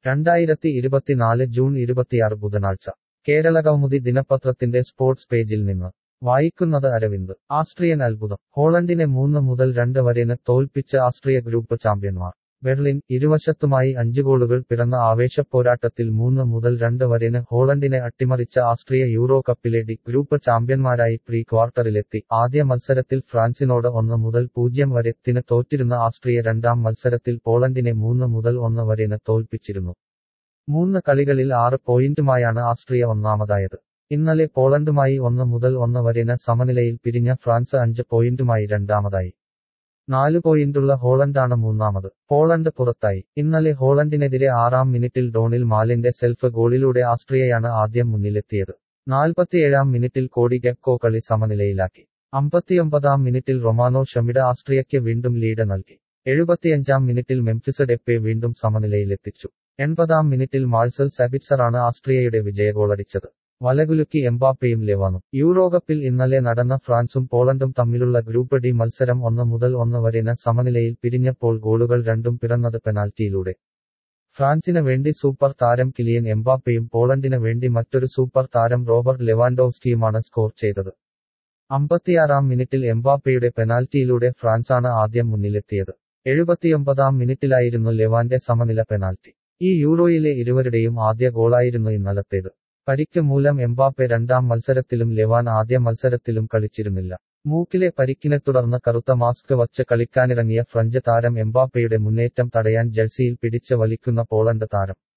രണ്ടായിരത്തി ഇരുപത്തിനാല് ജൂൺ ഇരുപത്തിയാറ് ബുധനാഴ്ച കേരളകൗമുദി ദിനപത്രത്തിന്റെ സ്പോർട്സ് പേജിൽ നിന്ന് വായിക്കുന്നത് അരവിന്ദ് ആസ്ട്രിയൻ അത്ഭുതം ഹോളണ്ടിനെ മൂന്ന് മുതൽ രണ്ട് വരെന് തോൽപ്പിച്ച് ആസ്ട്രിയ ഗ്രൂപ്പ് ചാമ്പ്യന്മാർ ബെർലിൻ ഇരുവശത്തുമായി അഞ്ച് ഗോളുകൾ പിറന്ന ആവേശപ്പോരാട്ടത്തിൽ മൂന്ന് മുതൽ രണ്ട് വരെന് ഹോളണ്ടിനെ അട്ടിമറിച്ച ആസ്ട്രിയ യൂറോ കപ്പിലെ ഡി ഗ്രൂപ്പ് ചാമ്പ്യന്മാരായി പ്രീ ക്വാർട്ടറിലെത്തി ആദ്യ മത്സരത്തിൽ ഫ്രാൻസിനോട് ഒന്ന് മുതൽ പൂജ്യം വരെ ത്തിന് തോറ്റിരുന്ന ആസ്ട്രിയ രണ്ടാം മത്സരത്തിൽ പോളണ്ടിനെ മൂന്ന് മുതൽ ഒന്ന് വരെന് തോൽപ്പിച്ചിരുന്നു മൂന്ന് കളികളിൽ ആറ് പോയിന്റുമായാണ് ആസ്ട്രിയ ഒന്നാമതായത് ഇന്നലെ പോളണ്ടുമായി ഒന്ന് മുതൽ ഒന്ന് വരെന് സമനിലയിൽ പിരിഞ്ഞ ഫ്രാൻസ് അഞ്ച് പോയിന്റുമായി രണ്ടാമതായി നാല് പോയിന്റുള്ള ഹോളണ്ടാണ് മൂന്നാമത് പോളണ്ട് പുറത്തായി ഇന്നലെ ഹോളണ്ടിനെതിരെ ആറാം മിനിറ്റിൽ ഡോണിൽ മാലിന്റെ സെൽഫ് ഗോളിലൂടെ ആസ്ട്രിയയാണ് ആദ്യം മുന്നിലെത്തിയത് നാൽപ്പത്തിയേഴാം മിനിറ്റിൽ കോടി ഗെപ്കോ കളി സമനിലയിലാക്കി അമ്പത്തിയൊമ്പതാം മിനിറ്റിൽ റൊമാനോ ഷമിഡ ആസ്ട്രിയയ്ക്ക് വീണ്ടും ലീഡ് നൽകി എഴുപത്തിയഞ്ചാം മിനിറ്റിൽ മെംഫിസ് ഡെപ്പെ വീണ്ടും സമനിലയിലെത്തിച്ചു എൺപതാം മിനിറ്റിൽ മാൾസൽ സാബിറ്റ്സറാണ് ആസ്ട്രിയയുടെ വിജയഗോളടിച്ചത് വലകുലുക്കി എംബാപ്പയും ലെവാനും യൂറോകപ്പിൽ ഇന്നലെ നടന്ന ഫ്രാൻസും പോളണ്ടും തമ്മിലുള്ള ഗ്രൂപ്പ് ഡി മത്സരം ഒന്ന് മുതൽ ഒന്ന് വരെന സമനിലയിൽ പിരിഞ്ഞപ്പോൾ ഗോളുകൾ രണ്ടും പിറന്നത് പെനാൽറ്റിയിലൂടെ ഫ്രാൻസിന് വേണ്ടി സൂപ്പർ താരം കിലിയൻ എംബാപ്പയും പോളണ്ടിന് വേണ്ടി മറ്റൊരു സൂപ്പർ താരം റോബർട്ട് ലെവാൻഡോവ്സ്കിയുമാണ് സ്കോർ ചെയ്തത് അമ്പത്തിയാറാം മിനിറ്റിൽ എംബാപ്പയുടെ പെനാൽറ്റിയിലൂടെ ഫ്രാൻസാണ് ആദ്യം മുന്നിലെത്തിയത് എഴുപത്തിയൊമ്പതാം മിനിറ്റിലായിരുന്നു ലെവാന്റെ സമനില പെനാൽറ്റി ഈ യൂറോയിലെ ഇരുവരുടെയും ആദ്യ ഗോളായിരുന്നു ഇന്നലത്തേത് പരിക്ക് മൂലം എംബാപ്പെ രണ്ടാം മത്സരത്തിലും ലെവാൻ ആദ്യ മത്സരത്തിലും കളിച്ചിരുന്നില്ല മൂക്കിലെ പരിക്കിനെ തുടർന്ന് കറുത്ത മാസ്ക് വച്ച് കളിക്കാനിറങ്ങിയ ഫ്രഞ്ച് താരം എംബാപ്പയുടെ മുന്നേറ്റം തടയാൻ ജഴ്സിയിൽ പിടിച്ച് വലിക്കുന്ന പോളണ്ട് താരം